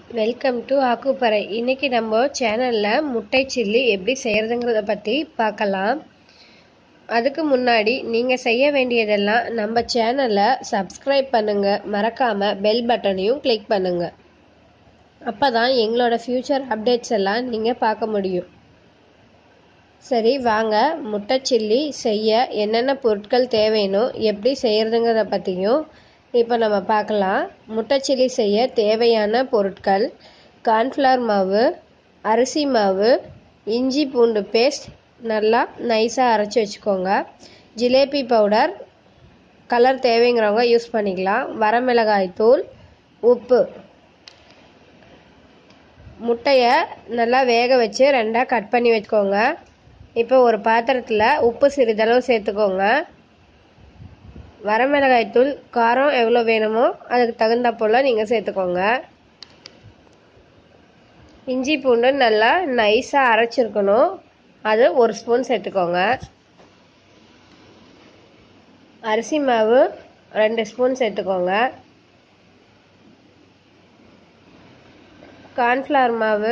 welcome to ஆக்குப்பறை இன்னைக்கு நம்ம சேனலில் முட்டை சில்லி எப்படி செய்கிறதுங்கிறத பற்றி பார்க்கலாம் அதுக்கு முன்னாடி நீங்கள் செய்ய வேண்டியதெல்லாம் நம்ம சேனலை சப்ஸ்கிரைப் பண்ணுங்கள் மறக்காமல் பெல் பட்டனையும் கிளிக் பண்ணுங்கள் அப்போ தான் எங்களோட ஃப்யூச்சர் அப்டேட்ஸ் எல்லாம் நீங்கள் பார்க்க முடியும் சரி வாங்க முட்டை சில்லி செய்ய என்னென்ன பொருட்கள் தேவைனோ எப்படி செய்கிறதுங்கிறத பற்றியும் இப்போ நம்ம பார்க்கலாம் முட்டை சில்லி செய்ய தேவையான பொருட்கள் கார்ன்ஃப்ளவர் மாவு அரிசி மாவு இஞ்சி பூண்டு பேஸ்ட் நல்லா நைஸாக அரைச்சி வச்சுக்கோங்க ஜிலேபி பவுடர் கலர் தேவைங்கிறவங்க யூஸ் பண்ணிக்கலாம் வரமிளகாய் தூள் உப்பு முட்டையை நல்லா வேக வச்சு ரெண்டாக கட் பண்ணி வச்சுக்கோங்க இப்போ ஒரு பாத்திரத்தில் உப்பு சிறிதளவு சேர்த்துக்கோங்க வரமிளகாய் தூள் காரம் எவ்வளோ வேணுமோ அதுக்கு தகுந்த போல் நீங்கள் சேர்த்துக்கோங்க இஞ்சி பூண்டு நல்லா நைஸாக அரைச்சிருக்கணும் அது ஒரு ஸ்பூன் சேர்த்துக்கோங்க அரிசி மாவு ரெண்டு ஸ்பூன் சேர்த்துக்கோங்க கார்ன்ஃப்ளவர் மாவு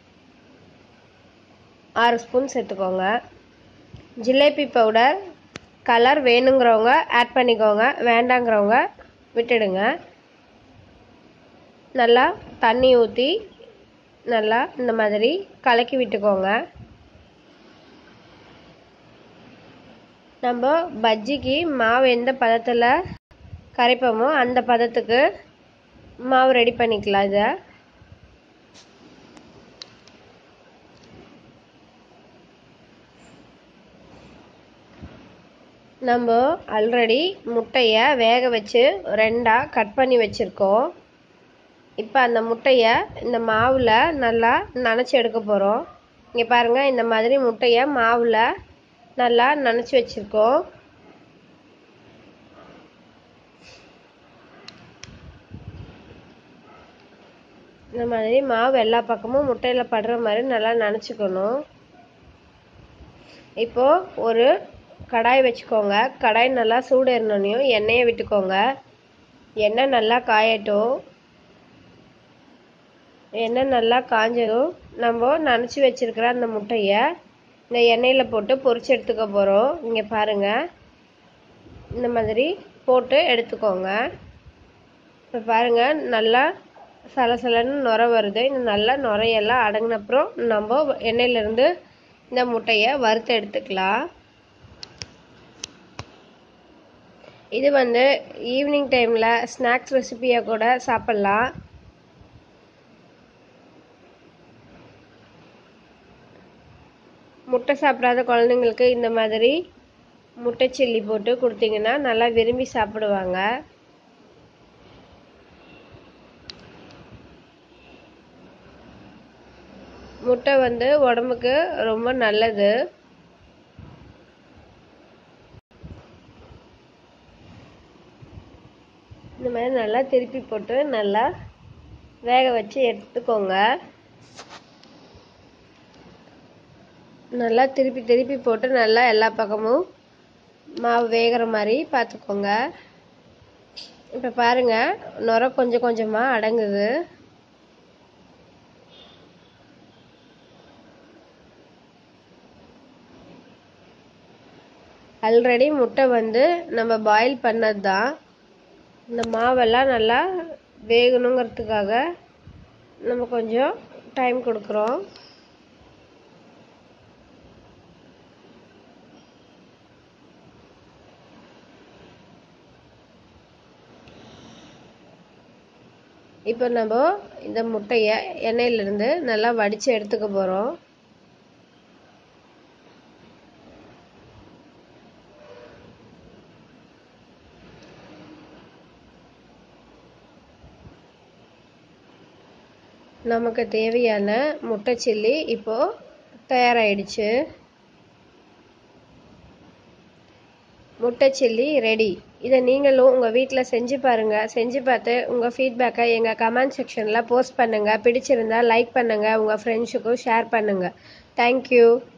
ஆறு ஸ்பூன் சேர்த்துக்கோங்க ஜிலேபி பவுடர் கலர் வேணுங்கிறவங்க ஆட் பண்ணிக்கோங்க வேண்டாங்கிறவங்க விட்டுடுங்க நல்லா தண்ணி ஊற்றி நல்லா இந்த மாதிரி கலக்கி விட்டுக்கோங்க நம்ம பஜ்ஜிக்கு மாவு எந்த பதத்தில் கரைப்போமோ அந்த பதத்துக்கு மாவு ரெடி பண்ணிக்கலாம் இதை நம்ம ஆல்ரெடி முட்டையை வேக வச்சு ரெண்டாக கட் பண்ணி வச்சுருக்கோம் இப்போ அந்த முட்டையை இந்த மாவில் நல்லா நனைச்சி எடுக்க போகிறோம் இங்கே பாருங்கள் இந்த மாதிரி முட்டையை மாவில் நல்லா நனைச்சி வச்சுருக்கோம் இந்த மாதிரி மாவு எல்லா பக்கமும் முட்டையில் படுற மாதிரி நல்லா நனைச்சிக்கணும் இப்போது ஒரு கடாய் வச்சுக்கோங்க கடாய் நல்லா சூடு ஏறினோனையும் எண்ணெயை விட்டுக்கோங்க எண்ணெய் நல்லா காயட்டும் எண்ணெய் நல்லா காஞ்சதும் நம்ம நனைச்சி வச்சுருக்கிற அந்த முட்டையை இந்த எண்ணெயில் போட்டு பொரிச்சு எடுத்துக்க போகிறோம் இங்கே பாருங்கள் இந்த மாதிரி போட்டு எடுத்துக்கோங்க இப்போ பாருங்கள் நல்லா சலசலன்னு நுர வருது இந்த நல்லா நுரையெல்லாம் அடங்கினப்புறம் நம்ம எண்ணெயிலேருந்து இந்த முட்டையை வறுத்து எடுத்துக்கலாம் இது வந்து ஈவினிங் டைமில் ஸ்நாக்ஸ் ரெசிபியாக கூட சாப்பிட்லாம் முட்டை சாப்பிடாத குழந்தைங்களுக்கு இந்த மாதிரி முட்டை சில்லி போட்டு கொடுத்தீங்கன்னா நல்லா விரும்பி சாப்பிடுவாங்க முட்டை வந்து உடம்புக்கு ரொம்ப நல்லது இந்த மாதிரி நல்லா திருப்பி போட்டு நல்லா வேக வச்சு எடுத்துக்கோங்க நல்லா திருப்பி திருப்பி போட்டு நல்லா எல்லா பக்கமும் மாவு வேகிற மாதிரி பார்த்துக்கோங்க இப்போ பாருங்கள் நுர கொஞ்சம் கொஞ்சமாக அடங்குது ஆல்ரெடி முட்டை வந்து நம்ம பாயில் பண்ணது தான் இந்த மாவெல்லாம் நல்லா வேகணுங்கிறதுக்காக நம்ம கொஞ்சம் டைம் கொடுக்குறோம் இப்போ நம்ம இந்த முட்டையை எண்ணெயிலேருந்து நல்லா வடித்து எடுத்துக்க போகிறோம் நமக்கு தேவையான முட்டை சில்லி இப்போது தயாராகிடுச்சு முட்டை சில்லி ரெடி இதை நீங்களும் உங்கள் வீட்டில் செஞ்சு பாருங்கள் செஞ்சு பார்த்து உங்கள் ஃபீட்பேக்கை எங்கள் கமெண்ட் செக்ஷனில் போஸ்ட் பண்ணுங்கள் பிடிச்சிருந்தா லைக் பண்ணுங்கள் உங்கள் ஃப்ரெண்ட்ஸுக்கும் ஷேர் பண்ணுங்கள் தேங்க்யூ